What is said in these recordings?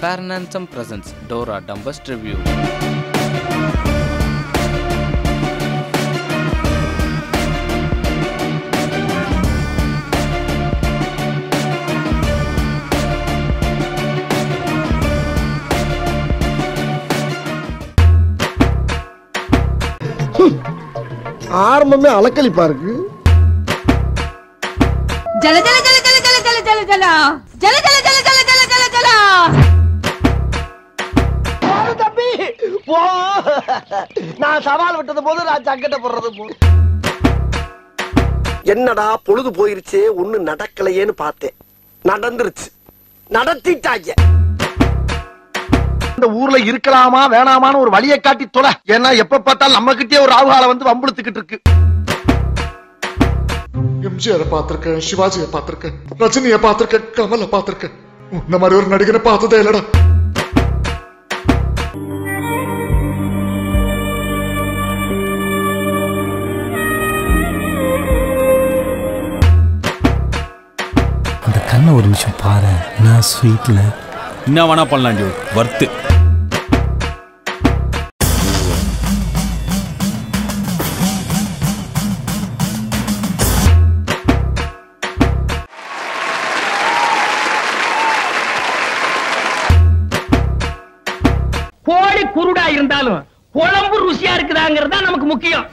Fair and Handsome presents Dora Dumbest Review. ஆரம்பமே அலக்களிப்பா இருக்கு ஜல ஜல ஜல ஜல ஜல ஜல ஜல ஜல ஜல ஜல ஜல ஜல ஜல ஜல ஜல தம்பி போ நான் சவால் விட்டது போது நான் சங்கட்ட போடுறது போ என்னடா பொழுது போயிருச்சே ஒண்ணு நடக்கலையேன்னு பார்த்தேன் நடந்துருச்சு நடத்திட்டாங்க இந்த ஊர்ல இருக்கலாமா வேணாமான்னு ஒரு வழியை காட்டி தொலை ஏன்னா எப்ப பார்த்தாலும் நம்ம கிட்டே ஒரு ராகுகால வந்து வம்புழுத்துக்கிட்டு இருக்கு எம்ஜிஆரை பார்த்திருக்கேன் சிவாஜியை பார்த்திருக்கேன் ரஜினியை பார்த்திருக்கேன் கமலை பார்த்திருக்கேன் உன்ன மாதிரி ஒரு நடிகரை பார்த்ததே இல்லடா அந்த கண்ணை ஒரு நிமிஷம் பாரு நான் ஸ்வீட்ல என்ன வேணா பண்ணலாம் டியூட் வர்த்து கோழி குருடா இருந்தாலும் குழம்பு ருசியா இருக்குதாங்கிறது தான் நமக்கு முக்கியம்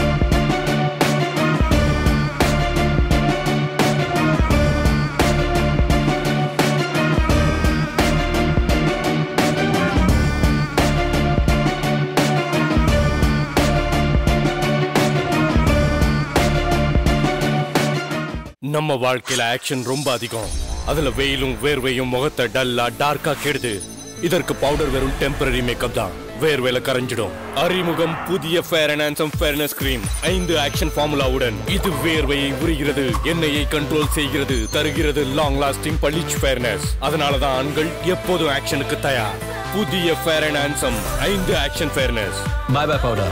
நம்ம வாழ்க்கையில ஆக்ஷன் ரொம்ப அதிகம் அதுல வெயிலும் வேர்வையும் முகத்தை டல்லா டார்க்கா கெடுது இதற்கு பவுடர் வெறும் டெம்பரரி மேக்கப் தான் வேர்வேல கரைஞ்சிடும் அறிமுகம் புதிய Fair and Handsome fairness cream ஐந்து ஆக்ஷன் ஃபார்முலாவுடன் இது வேர்வையை உரிகிறது எண்ணெயை கண்ட்ரோல் செய்கிறது தருகிறது லாங் லாஸ்டிங் பளிச் ஃபேர்னஸ் அதனால தான் ஆண்கள் எப்போதும் ஆக்ஷனுக்கு தயார் புதிய ஃபேர் அண்ட் ஹேண்ட்ஸம் ஐந்து action fairness bye bye powder